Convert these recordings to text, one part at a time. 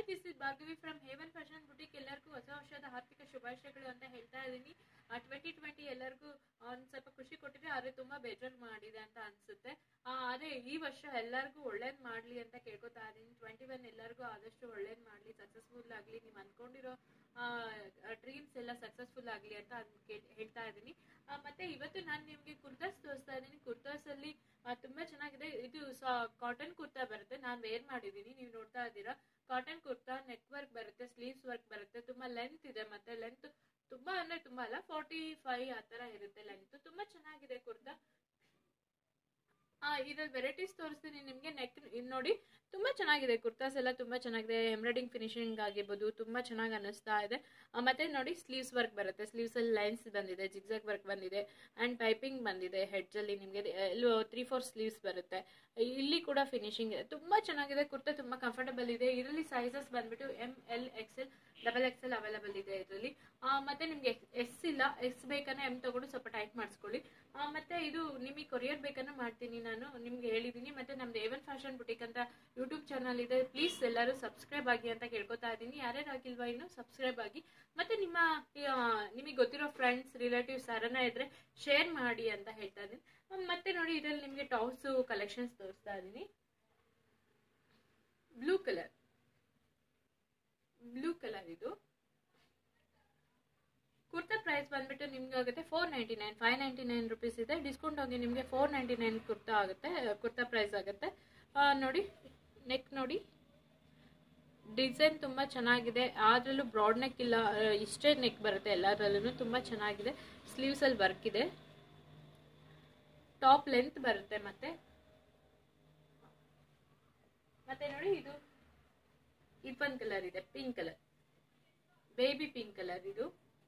this is Bhargavi from Haven fashion boutique ಎಲ್ಲರಿಗೂ ಹೊಸ ವರ್ಷದ ಹಾರ್ದಿಕ ಶುಭಾಶಯಗಳು ಅಂತ ಹೇಳ್ತಾ ಇದ್ದೀನಿ ಟ್ವೆಂಟಿ ಟ್ವೆಂಟಿ ಎಲ್ಲರಿಗೂ ಒಂದು ಸ್ವಲ್ಪ ಖುಷಿ ಕೊಟ್ಟಿದೆ ಆದರೆ ತುಂಬಾ ಬೇಜಾರು ಮಾಡಿದೆ ಅಂತ ಅನ್ಸುತ್ತೆ ಆ, ಆದ್ರೆ ಈ ವರ್ಷ ಎಲ್ಲರಿಗೂ ಒಳ್ಳೇದ್ ಮಾಡ್ಲಿ ಅಂತ ಕೇಳ್ಕೊತಾ ಇದ್ದೀನಿ ಟ್ವೆಂಟಿ ಒನ್ ಎಲ್ಲರಿಗೂ ಆದಷ್ಟು ಒಳ್ಳೇದ್ ಮಾಡ್ಲಿ ಸಕ್ಸಸ್ಫುಲ್ ಆಗ್ಲಿ ನೀವು ಅನ್ಕೊಂಡಿರೋ ಡ್ರೀಮ್ಸ್ ಎಲ್ಲ ಸಕ್ಸಸ್ಫುಲ್ ಆಗ್ಲಿ ಅಂತ ಅನ್ ಕೇಳ್- ಹೇಳ್ತಾ ಇದ್ದೀನಿ ಆ, ಮತ್ತೆ ಇವತ್ತು ನಾನು ನಿಮ್ಗೆ ಕುರ್ತಾಸ್ ತೋರಿಸ್ತಾ ಇದ್ದೀನಿ ಕುರ್ತಾಸ್ ಅಲ್ಲಿ ಆ, ತುಂಬಾ ಚೆನ್ನಾಗಿದೆ ಇದು ಕಾಟನ್ ಕುರ್ತಾ ಬರುತ್ತೆ ನಾನು ವೇರ್ ಮಾಡಿದ್ದೀನಿ ನೀವು ನೋಡ್ತಾ ಇದ್ದೀರಾ ಕಾಟನ್ ಕುರ್ತಾ ನೆಕ್ ವರ್ಕ್ ಬರುತ್ತೆ ಸ್ಲೀವ್ಸ್ ವರ್ಕ್ ಬರುತ್ತೆ ತುಂಬಾ ಲೆಂತ್ ಇದೆ ಮತ್ತೆ ಲೆಂತ್ ತುಂಬಾ ಅಂದ್ರೆ ತುಂಬಾ ಅಲ್ಲ ಫಾರ್ಟಿ ಫೈವ್ ಆ ತರ ಇರುತ್ತೆ ಲೆಂತ್ ತುಂಬಾ ಚೆನ್ನಾಗಿದೆ ಕುರ್ತಾ ಆ ಇದ್ರಲ್ಲಿ ವೆರೈಟೀಸ್ ತೋರಿಸ್ತೀನಿ ನಿಮ್ಗೆ ನೆಕ್ ನೋಡಿ ತುಂಬಾ ಚೆನ್ನಾಗಿದೆ ಕುರ್ತಾಸ್ ಎಲ್ಲ ತುಂಬಾ ಚೆನ್ನಾಗಿದೆ ಎಂಬ್ರಾಯ್ಡಿಂಗ್ ಫಿನಿಶಿಂಗ್ ಆಗಿರ್ಬೋದು ತುಂಬಾ ಚೆನ್ನಾಗಿ ಅನ್ನಿಸ್ತಾ ಇದೆ ಆ, ಮತ್ತೆ ನೋಡಿ ಸ್ಲೀವ್ಸ್ ವರ್ಕ್ ಬರುತ್ತೆ ಸ್ಲೀವ್ಸ್ ಅಲ್ಲಿ ಲೈನ್ಸ್ ಬಂದಿದೆ ಜಿಗ್ಜಾಗ್ ವರ್ಕ್ ಬಂದಿದೆ ಅಂಡ್ ಪೈಪಿಂಗ್ ಬಂದಿದೆ ಹೆಡ್ಜ್ ಅಲ್ಲಿ ನಿಮಗೆ ಎಲ್ಲೂ ತ್ರೀ ಫೋರ್ ಸ್ಲೀವ್ಸ್ ಬರುತ್ತೆ ಇಲ್ಲಿ ಕೂಡ ಫಿನಿಶಿಂಗ್ ಇದೆ ತುಂಬಾ ಚೆನ್ನಾಗಿದೆ ಕುರ್ತಾ ತುಂಬಾ ಕಂಫರ್ಟಬಲ್ ಇದೆ ಇದರಲ್ಲಿ ಸೈಜಸ್ ಬಂದ್ಬಿಟ್ಟು M L X L double X L available ಇದೆ ಇದರಲ್ಲಿ ಮತ್ತೆ ನಿಮ್ಗೆ ಎಸ್ ಇಲ್ಲ ಎಸ್ ಬೇಕಂದ್ರೆ ಎಂ ತಗೊಂಡು ಸ್ವಲ್ಪ ಟೈಟ್ ಮಾಡಿಸ್ಕೊಳ್ಳಿ ಆ, ಮತ್ತೆ ಇದು ನಿಮಗೆ ಕೊರಿಯರ್ ಬೇಕನ್ನ ಮಾಡ್ತೀನಿ ನಾನು ನಿಮ್ಗೆ ಹೇಳಿದ್ದೀನಿ ಮತ್ತೆ ನಮ್ದು ಏವನ್ ಫ್ಯಾಷನ್ ಬುಟಿಕ್ ಅಂತ ಯೂಟ್ಯೂಬ್ ಚಾನಲ್ ಇದೆ ಪ್ಲೀಸ್ ಎಲ್ಲರೂ ಸಬ್ಸ್ಕ್ರೈಬ್ ಆಗಿ ಅಂತ ಕೇಳ್ಕೊತಾ ಇದ್ದೀನಿ ಯಾರ್ಯಾರು ಆಗಿಲ್ವಾ ಇನ್ನು ಸಬ್ಸ್ಕ್ರೈಬ್ ಆಗಿ ಮತ್ತೆ ನಿಮ್ಮ ನಿಮಗೆ ಗೊತ್ತಿರೋ ಫ್ರೆಂಡ್ಸ್ ರಿಲೇಟಿವ್ಸ್ ಯಾರನ್ನ ಇದ್ರೆ ಶೇರ್ ಮಾಡಿ ಅಂತ ಹೇಳ್ತಾ ಇದ್ದೀನಿ ಆ, ಮತ್ತೆ ನೋಡಿ ಇದರಲ್ಲಿ ನಿಮಗೆ ಟಾಪ್ಸ್ ಕಲೆಕ್ಷನ್ಸ್ ತೋರಿಸ್ತಾ ಇದ್ದೀನಿ ಬ್ಲೂ ಕಲರ್ ಬ್ಲೂ ಕಲರ್ ಇದು ಕುರ್ತಾ ಪ್ರೈಸ್ ಬಂದ್ಬಿಟ್ಟು ನಿಮ್ಗೆ ಆಗುತ್ತೆ four ninety nine five ninety nine rupees ಇದೆ ಡಿಸ್ಕೌಂಟ್ ಹೋಗಿ ನಿಮಗೆ ಫೋರ್ ನೈಂಟಿ ನೈನ್ ಕುರ್ತಾ ಆಗುತ್ತೆ ಕುರ್ತಾ ಪ್ರೈಸ್ ಆಗುತ್ತೆ ಆ, ನೋಡಿ ನೆಕ್ ನೋಡಿ ಡಿಸೈನ್ ತುಂಬಾ ಚೆನ್ನಾಗಿದೆ ಆದ್ರಲ್ಲೂ ಬ್ರಾಡ್ ನೆಕ್ ಇಲ್ಲ ಆ, ಇಷ್ಟೇ ನೆಕ್ ಬರುತ್ತೆ ಎಲ್ಲದರಲ್ಲೂ ತುಂಬಾ ಚೆನ್ನಾಗಿದೆ ಸ್ಲೀವ್ಸ್ ಅಲ್ಲಿ ವರ್ಕ್ ಇದೆ ಟಾಪ್ ಲೆಂತ್ ಬರುತ್ತೆ ಮತ್ತೆ ಮತ್ತೆ ನೋಡಿ ಇದು ಇದೊಂದು ಕಲರ್ ಇದೆ pink colour baby pink colour ಇದು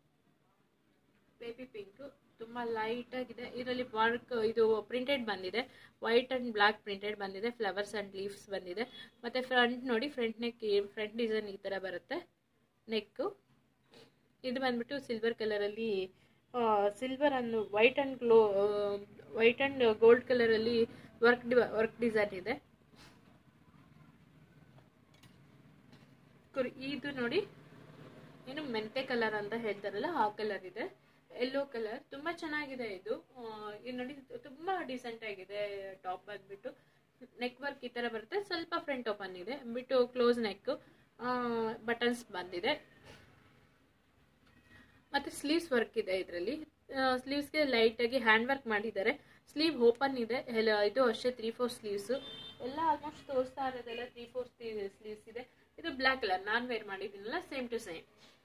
ಬೇಬಿ ಪಿಂಕ್ ತುಂಬಾ ಲೈಟ್ ಆಗಿದೆ ಇದರಲ್ಲಿ ವರ್ಕ್ ಇದು ಪ್ರಿಂಟೆಡ್ ಬಂದಿದೆ ವೈಟ್ ಅಂಡ್ ಬ್ಲಾಕ್ ಪ್ರಿಂಟೆಡ್ ಬಂದಿದೆ ಫ್ಲವರ್ಸ್ ಅಂಡ್ ಲೀವ್ಸ್ ಬಂದಿದೆ ಮತ್ತೆ ಫ್ರಂಟ್ ನೋಡಿ ಫ್ರಂಟ್ ನೆಕ್ ಫ್ರಂಟ್ ಡಿಸೈನ್ ಈ ತರ ಬರುತ್ತೆ ನೆಕ್ ಇದು ಬಂದ್ಬಿಟ್ಟು ಸಿಲ್ವರ್ ಕಲರ್ ಅಲ್ಲಿ silver and white and glow white and gold colour ಅಲ್ಲಿ ವರ್ಕ್ ವರ್ಕ್ ಡಿಸೈನ್ ಇದೆ ಕುರಿ- ಇದು ನೋಡಿ ಏನು ಮೆಂತೆ ಕಲರ್ ಅಂತ ಹೇಳ್ತಾರಲ್ಲ ಆ ಕಲರ್ ಇದೆ ಯೆಲ್ಲೋ ಕಲರ್ ತುಂಬಾ ಚೆನ್ನಾಗಿದೆ ಇದು ಆ, ಇದು ನೋಡಿ ತುಂಬಾ ಡಿಸೆಂಟ್ ಆಗಿದೆ ಟಾಪ್ ಬಂದ್ಬಿಟ್ಟು ನೆಕ್ ವರ್ಕ್ ಈ ತರ ಬರುತ್ತೆ ಸ್ವಲ್ಪ ಫ್ರಂಟ್ ಓಪನ್ ಇದೆ ಬಿಟ್ಟು ಕ್ಲೋಸ್ ನೆಕ್ ಬಟನ್ಸ್ ಬಂದಿದೆ ಮತ್ತೆ ಸ್ಲೀವ್ಸ್ ವರ್ಕ್ ಇದೆ ಇದರಲ್ಲಿ ಸ್ಲೀವ್ಸ್ಗೆ ಲೈಟ್ ಆಗಿ ಹ್ಯಾಂಡ್ ವರ್ಕ್ ಮಾಡಿದ್ದಾರೆ ಸ್ಲೀವ್ ಓಪನ್ ಇದೆ ಎಲ್ಲ ಇದು ಅಷ್ಟೇ ತ್ರೀ ಫೋರ್ ಸ್ಲೀವ್ಸ್ ಎಲ್ಲ ಆಲ್ಮೋಸ್ಟ್ ತೋರಿಸ್ತಾ ಇರೋದೆಲ್ಲ ತ್ರೀ ಫೋರ್ ಸ್ಲೀವ್ಸ್ ಇದೆ ಇದು ಬ್ಲ್ಯಾಕ್ ಕಲರ್ ನಾನ್ ವೇರ್ ಮಾಡಿದ್ದೀನಲ್ಲ same to same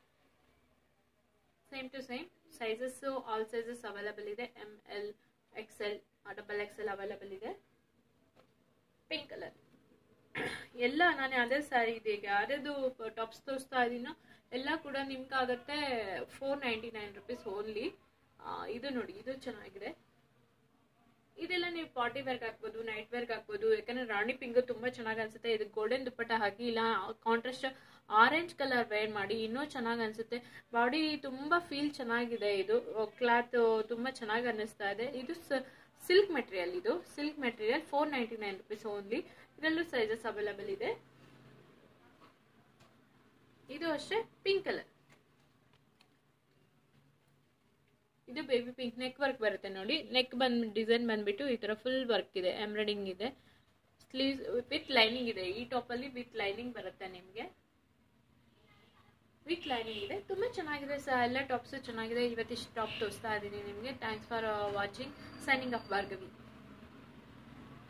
same to same sizes all sizes available ಇದೆ M L X L double X L available ಇದೆ ಪಿಂಕ್ ಕಲರ್ ಎಲ್ಲ ನಾನು ಅದೇ ಸಾರಿ ಇದೆ ಈಗ ಯಾರ್ಯಾವುದು ಟಾಪ್ಸ್ ತೋರಿಸ್ತಾ ಇದೀನೋ ಎಲ್ಲ ಕೂಡ ನಿಮ್ಗೆ ಆಗುತ್ತೆ four ninety nine rupees only ಇದು ನೋಡಿ ಇದು ಚೆನ್ನಾಗಿದೆ ಇದೆಲ್ಲ ನೀವು ಪಾರ್ಟಿ ವೇರ್ಗೆ ಹಾಕ್ಬೋದು ನೈಟ್ ವೇರ್ಗೆ ಹಾಕ್ಬೋದು ಯಾಕಂದ್ರೆ ರಾಣಿ ಪಿಂಕ್ ತುಂಬಾ ಚೆನ್ನಾಗಿ ಅನ್ಸುತ್ತೆ ಇದು ಗೋಲ್ಡನ್ ದುಪ್ಪಟ್ಟ ಹಾಕಿ ಇಲ್ಲ ಕಾಂಟ್ರಾಸ್ಟ್ ಆರೆಂಜ್ ಕಲರ್ ವೇರ್ ಮಾಡಿ ಇನ್ನೂ ಚೆನ್ನಾಗಿ ಅನ್ಸುತ್ತೆ ಬಾಡಿ ತುಂಬಾ ಫೀಲ್ ಚೆನ್ನಾಗಿದೆ ಇದು ಕ್ಲಾತ್ ತುಂಬಾ ಚೆನ್ನಾಗಿ ಅನ್ನಿಸ್ತಾ ಇದೆ ಇದು ಸಿಲ್ಕ್ ಮೆಟೀರಿಯಲ್ ಇದು silk material four ninety nine rupees only ಇದರಲ್ಲೂ ಸೈಜಸ್ ಅವೈಲಬಲ್ ಇದೆ ಇದು ಅಷ್ಟೇ ಪಿಂಕ್ ಕಲರ್ ಇದು ಬೇಬಿ ಪಿಂಕ್ ನೆಕ್ ವರ್ಕ್ ಬರುತ್ತೆ ನೋಡಿ ನೆಕ್ ಬಂದ್ ಡಿಸೈನ್ ಬಂದ್ಬಿಟ್ಟು ಈ ತರ ಫುಲ್ ವರ್ಕ್ ಇದೆ ಎಂಬ್ರಾಯ್ಡಿಂಗ್ ಇದೆ ಸ್ಲೀವ್ಸ್ ವಿತ್ ಲೈನಿಂಗ್ ಇದೆ ಈ ಟಾಪ್ ಅಲ್ಲಿ ವಿತ್ ಲೈನಿಂಗ್ ಬರುತ್ತೆ ನಿಮ್ಗೆ ವಿತ್ ಲೈನಿಂಗ್ ಇದೆ ತುಂಬಾ ಚೆನ್ನಾಗಿದೆ ಸ ಎಲ್ಲ ಟಾಪ್ಸ್ ಚೆನ್ನಾಗಿದೆ ಇವತ್ತಿಷ್ಟು ಟಾಪ್ ತೋರಿಸ್ತಾ ಇದ್ದೀನಿ ನಿಮಗೆ thanks for watching signing off Bhargavi